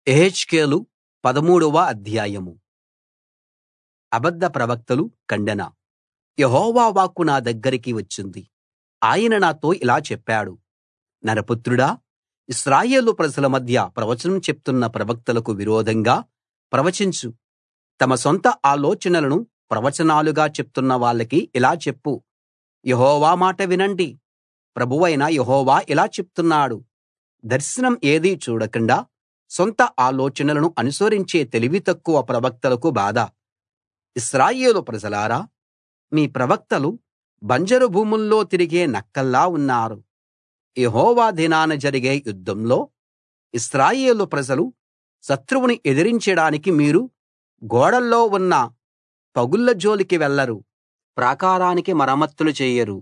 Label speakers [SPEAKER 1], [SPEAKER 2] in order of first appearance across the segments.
[SPEAKER 1] యెహెజ్కేలు పదమూడవ అధ్యాయం అబద్ధ ప్రవక్తలు ఖండన యెహోవా వాక్కు నా దగ్గరికి వచ్చింది ఆయన నాతో ఇలా చెప్పాడు నరపుత్రుడా ఇశ్రాయేలు ప్రజల మధ్య ప్రవచనం చెప్తున్న ప్రవక్తలకు విరోధంగా ప్రవచించు తమ సొంత ఆలోచనలను ప్రవచనాలుగా చెప్తున్న వాళ్ళకి ఇలా చెప్పు యెహోవా మాట వినండి ప్రభువైన యెహోవా ఇలా చెప్తున్నాడు దర్శనం ఏదీ చూడకుండా సొంత ఆలోచనలను అనుసరించే తెలివి తక్కువ ప్రవక్తలకు బాధ ఇశ్రాయేలు ప్రజలారా మీ ప్రవక్తలు బంజరు భూముల్లో తిరిగే నక్కల్లా ఉన్నారు యెహోవా దినాన జరిగే యుద్ధంలో ఇశ్రాయేలు ప్రజలు శత్రువుని ఎదిరించడానికి మీరు గోడల్లో ఉన్న పగుళ్ళ జోలికి వెళ్లరు ప్రాకారానికి మరమ్మతులు చెయ్యరు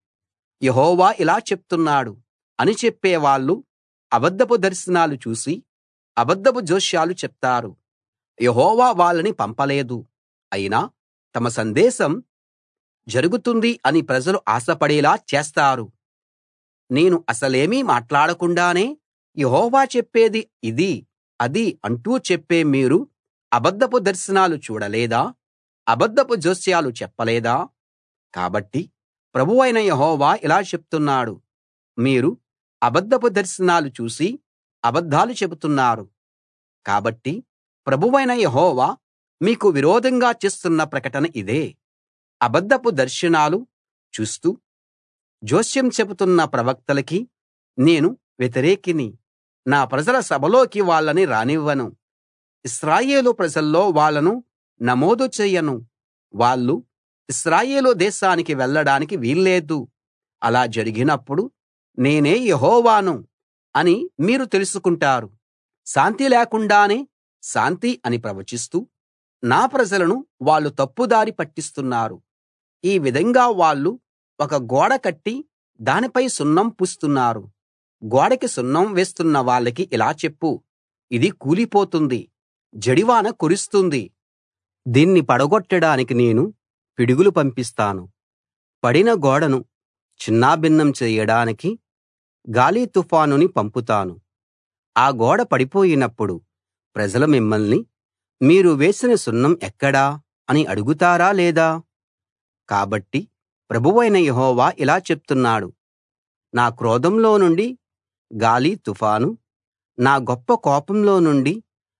[SPEAKER 1] యెహోవా ఇలా చెప్తున్నాడు అని చెప్పేవాళ్ళు అబద్ధపు దర్శనాలు చూసి అబద్ధపు జోస్యాలు చెప్తారు యెహోవా వాళ్ళని పంపలేదు అయినా తమ సందేశం జరుగుతుంది అని ప్రజలు ఆశపడేలా చేస్తారు నేను అసలేమీ మాట్లాడకుండానే యెహోవా చెప్పేది ఇది అది అంటూ చెప్పే మీరు అబద్ధపు దర్శనాలు చూడలేదా అబద్ధపు జోస్యాలు చెప్పలేదా కాబట్టి ప్రభువైన యెహోవా ఇలా చెప్తున్నాడు మీరు అబద్ధపు దర్శనాలు చూసి అబద్ధాలు చెబుతున్నారు కాబట్టి ప్రభువైన యెహోవా మీకు విరోధంగా చేస్తున్న ప్రకటన ఇదే అబద్ధపు దర్శనాలు చూస్తూ జోస్యం చెబుతున్న ప్రవక్తలకి నేను వ్యతిరేకిని నా ప్రజల సభలోకి వాళ్ళని రానివ్వను ఇశ్రాయేలు ప్రజల్లో వాళ్ళను నమోదు చెయ్యను వాళ్ళు ఇశ్రాయేలు దేశానికి వెళ్ళడానికి వీల్లేదు అలా జరిగినప్పుడు నేనే యెహోవాను అని మీరు తెలుసుకుంటారు శాంతి లేకుండానే శాంతి అని ప్రవచిస్తూ నా ప్రజలను వాళ్ళు తప్పుదారి పట్టిస్తున్నారు ఈ విధంగా వాళ్ళు ఒక గోడ కట్టి దానిపై సున్నం పూస్తున్నారు గోడకి సున్నం వేస్తున్న వాళ్ళకి ఇలా చెప్పు ఇది కూలిపోతుంది జడివాన కురుస్తుంది దీన్ని పడగొట్టడానికి నేను పిడుగులు పంపిస్తాను పడిన గోడను చిన్నాభిన్నం చేయడానికి గాలి తుఫానుని పంపుతాను ఆ గోడ పడిపోయినప్పుడు ప్రజలు మిమ్మల్ని మీరు వేసిన సున్నం ఎక్కడా అని అడుగుతారా లేదా కాబట్టి ప్రభువైన యెహోవా ఇలా చెప్తున్నాడు నా క్రోధంలో నుండి గాలి తుఫాను నా గొప్ప కోపంలో నుండి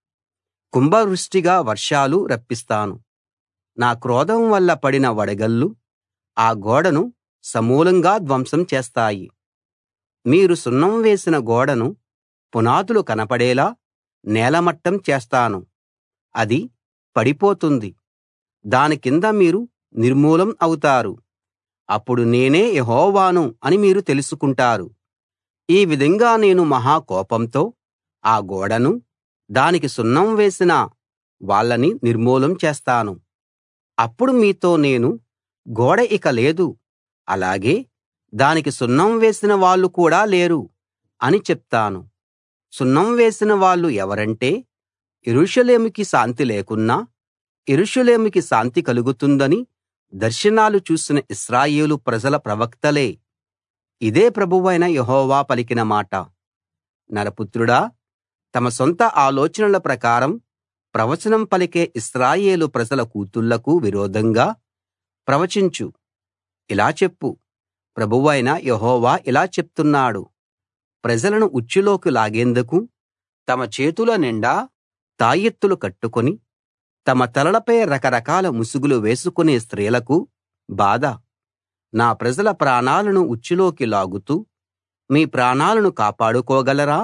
[SPEAKER 1] కుంభవృష్టిగా వర్షాలు రప్పిస్తాను నా క్రోధం వల్ల పడిన వడగళ్ళు ఆ గోడను సమూలంగా ధ్వంసం చేస్తాయి మీరు సున్నం వేసిన గోడను పునాదులు కనపడేలా నేలమట్టం చేస్తాను అది పడిపోతుంది దాని కింద మీరు నిర్మూలం అవుతారు అప్పుడు నేనే యెహోవాను అని మీరు తెలుసుకుంటారు ఈ విధంగా నేను మహా కోపంతో ఆ గోడను దానికి సున్నం వేసిన వాళ్ళని నిర్మూలం చేస్తాను అప్పుడు మీతో నేను గోడ ఇక లేదు అలాగే దానికి సున్నం వేసిన వాళ్ళు కూడా లేరు అని చెప్తాను సున్నం వేసిన వాళ్ళు ఎవరంటే యెరూషలేముకి శాంతి లేకున్నా యెరూషలేముకి శాంతి కలుగుతుందని దర్శనాలు చూసిన ఇశ్రాయేలు ప్రజల ప్రవక్తలే ఇదే ప్రభువైన యెహోవా పలికిన మాట నరపుత్రుడా తమ సొంత ఆలోచనల ప్రకారం ప్రవచనం పలికే ఇశ్రాయేలు ప్రజల కూతుళ్లకు విరోధంగా ప్రవచించు ఇలా చెప్పు ప్రభువైన యెహోవా ఇలా చెప్తున్నాడు ప్రజలను ఉచ్చులోకి లాగేందుకు తమ చేతుల నిండా తాయెత్తులు కట్టుకుని తమ తలలపై రకరకాల ముసుగులు వేసుకునే స్త్రీలకు బాధ నా ప్రజల ప్రాణాలను ఉచ్చులోకి లాగుతూ మీ ప్రాణాలను కాపాడుకోగలరా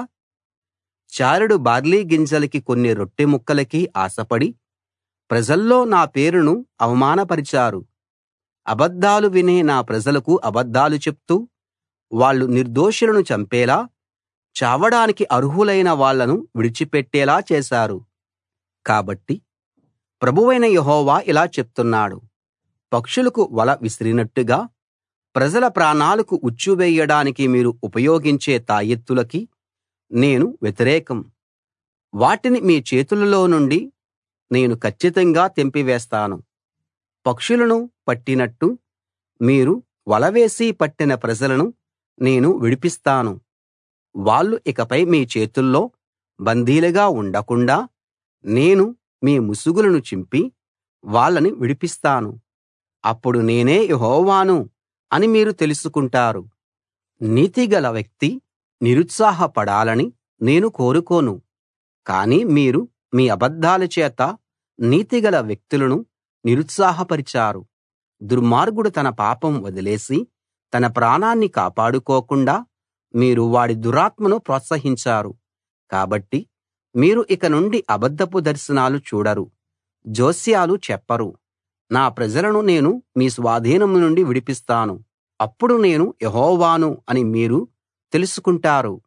[SPEAKER 1] చారెడు బార్లీ గింజలకి కొన్ని రొట్టె ముక్కలకి ఆశపడి ప్రజల్లో నా పేరును అవమానపరిచారు అబద్ధాలు వినే నా ప్రజలకు అబద్ధాలు చెప్తూ వాళ్ళు నిర్దోషులను చంపేలా చావడానికి అర్హులైన వాళ్ళను విడిచిపెట్టేలా చేశారు కాబట్టి ప్రభువైన యెహోవా ఇలా చెప్తున్నాడు పక్షులకు వల విసిరినట్టుగా ప్రజల ప్రాణాలకు ఉచ్చు వేయడానికి మీరు ఉపయోగించే తాయెత్తులకి నేను వ్యతిరేకం వాటిని మీ చేతులలో నుండి నేను కచ్చితంగా తెంపివేస్తాను పక్షులను పట్టినట్టు మీరు వలవేసి పట్టిన ప్రజలను నేను విడిపిస్తాను వాళ్ళు ఇకపై మీ చేతుల్లో బందీలుగా ఉండకుండా నేను మీ ముసుగులను చింపి వాళ్ళని విడిపిస్తాను అప్పుడు నేనే యెహోవాను అని మీరు తెలుసుకుంటారు నీతిగల వ్యక్తి నిరుత్సాహపడాలని నేను కోరుకోను కానీ మీరు మీ అబద్ధాల చేత నీతిగల వ్యక్తులను నిరుత్సాహపరిచారు దుర్మార్గుడు తన పాపం వదిలేసి తన ప్రాణాన్ని కాపాడుకోకుండా మీరు వాడి దురాత్మను ప్రోత్సహించారు కాబట్టి మీరు ఇక నుండి అబద్ధపు దర్శనాలు చూడరు జోస్యాలు చెప్పరు నా ప్రజలను నేను మీ స్వాధీనం నుండి విడిపిస్తాను అప్పుడు నేను యెహోవాను అని మీరు తెలుసుకుంటారు